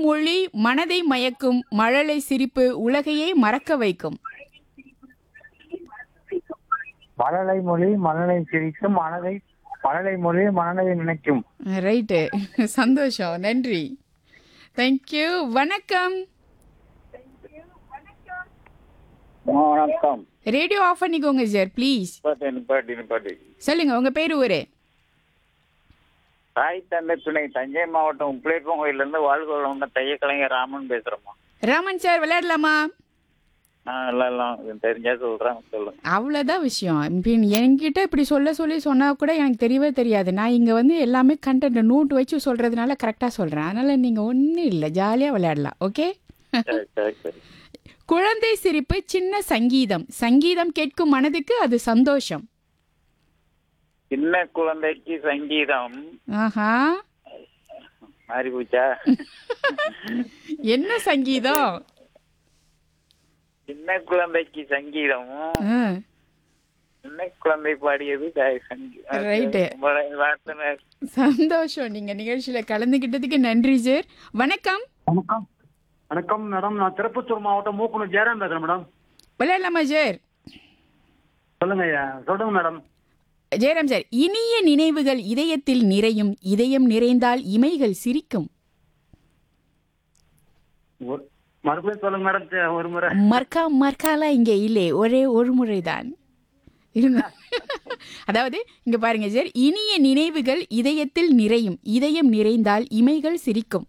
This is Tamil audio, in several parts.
மொழி மனதை மயக்கும் மழலை சிரிப்பு உலகையே மறக்க வைக்கும் மழலை மொழி மழலை சிரிக்கும் மனதை மழலை மொழி மனதை நினைக்கும் ரைட்டு சந்தோஷம் நன்றி தேங்க்யூ வணக்கம் வணக்கம் ரேடியோ ஆஃப் பண்ணிக்கோங்க சார் ப்ளீஸ் நிப்பாட்டி நிப்பாட்டி நிப்பாட்டி சொல்லுங்க உங்க பேர் ஊரு தாய் தந்தை துணை தஞ்சை மாவட்டம் உப்பிலேப்பம் கோயிலேருந்து வாழ்கோளம் தைய கலைஞர் ராமன் பேசுறேம்மா ராமன் சார் விளையாடலாமா நான் எல்லாம் எல்லாம் தெரிஞ்சா சொல்றேன் சொல்லுங்க அவ்வளோதான் விஷயம் இப்ப என்கிட்ட இப்படி சொல்ல சொல்லி சொன்னால் கூட எனக்கு தெரியவே தெரியாது நான் இங்கே வந்து எல்லாமே கண்டென்ட் நோட் வச்சு சொல்கிறதுனால கரெக்டாக சொல்கிறேன் அதனால் நீங்கள் ஒன்றும் இல்லை ஜாலியாக விளையாடலாம் ஓகே சரி சரி சரி குழந்தை சிரிப்பு சின்ன சங்கீதம் சங்கீதம் கேட்கும் மனதுக்கு அது சந்தோஷம் சின்ன குழந்தைக்கு சங்கீதம் ஆஹா மாறி போச்சா என்ன சங்கீதம் சின்ன குழந்தைக்கு சங்கீதம் ஆ, சின்ன குழந்தை பாடியது தாய் சங்கீதம் Right. வார்த்தை சந்தோஷம் நீங்கள் நிகழ்ச்சியில் கலந்துக்கிட்டதுக்கு நன்றி சார் வணக்கம் வணக்கம் வணக்கம் மேடம் நான் திருப்பத்தூர் மாவட்டம் மூக்குனூர் ஜெயராம் பேசுறேன் மேடம் விளையாடலாமா சார் சொல்லுங்க ஐயா சொல்லுங்க மேடம் ஜெயராம் சார் இனிய நினைவுகள் இதயத்தில் நிறையும் இதயம் நிறைந்தால் இமைகள் சிரிக்கும் ஒரு- மறுபடியும் சொல்லுங்க மேடம் சே- ஒரு முறை மர்க்கா மர்க்காலாம் இங்கே இல்லை ஒரே ஒரு முறைதான் இருங்க அதாவது இங்க பாருங்க சார் இனிய நினைவுகள் இதயத்தில் நிறையும் இதயம் நிறைந்தால் இமைகள் சிரிக்கும்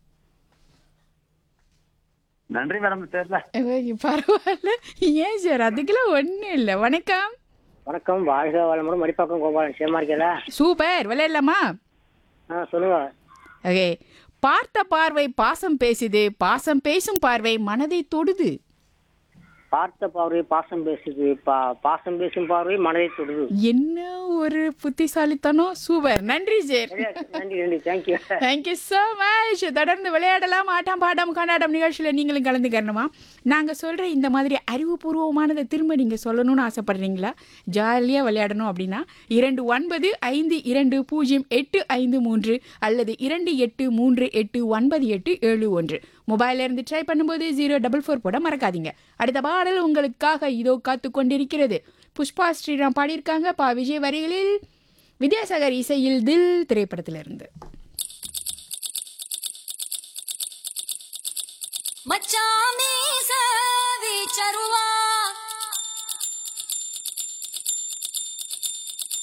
நன்றி மேடம் தெரியல ஐயோ, பரவாயில்ல ஏன் சார் அதுக்கெல்லாம் ஒன்றும் இல்லை வணக்கம் வணக்கம் வாழ்க வளமுடன் மடிப்பாக்கம் கோபாலன் சேமா இருக்கீங்களா சூப்பர் விளையாடலாமா ஆ சொல்லுங்க ஓகே பார்த்த பார்வை பாசம் பேசுது பாசம் பேசும் பார்வை மனதை தொடுது பார்த்த பார்வை பாசம் பேசுது பா பாசம் பேசும் பார்வை மனதை தொடுது என்ன ஒரு புத்திசாலித்தனம் சூப்பர் நன்றி சார் சரியா? நன்றி நன்றி தேங்க்யூ தேங்க்யூ ஸோ மச் தொடர்ந்து விளையாடலாம் ஆட்டம் பாட்டம் கொண்டாட்டம் நிகழ்ச்சியில் நீங்களும் கலந்துக்கணுமா நாங்கள் சொல்கிற இந்த மாதிரி அறிவுபூர்வமானதை திரும்ப நீங்கள் சொல்லணும்னு ஆசைப்படுறீங்களா ஜாலியாக விளையாடணும் அப்படின்னா இரண்டு ஒன்பது ஐந்து இரண்டு பூஜ்ஜியம் எட்டு ஐந்து மூன்று அல்லது இரண்டு எட்டு மூன்று எட்டு ஒன்பது எட்டு ஏழு ஒன்று மொபைல்ல இருந்து ட்ரை பண்ணும்போது ஜீரோ டபுள் ஃபோர் போட மறக்காதீங்க அடுத்த பாடல் உங்களுக்காக இதோ காத்து கொண்டிருக்கிறது புஷ்பா ஸ்ரீராம் பாடியிருக்காங்க பா விஜய் வரிகளில் வித்யாசாகர் இசையில் தில் திரைப்படத்திலிருந்து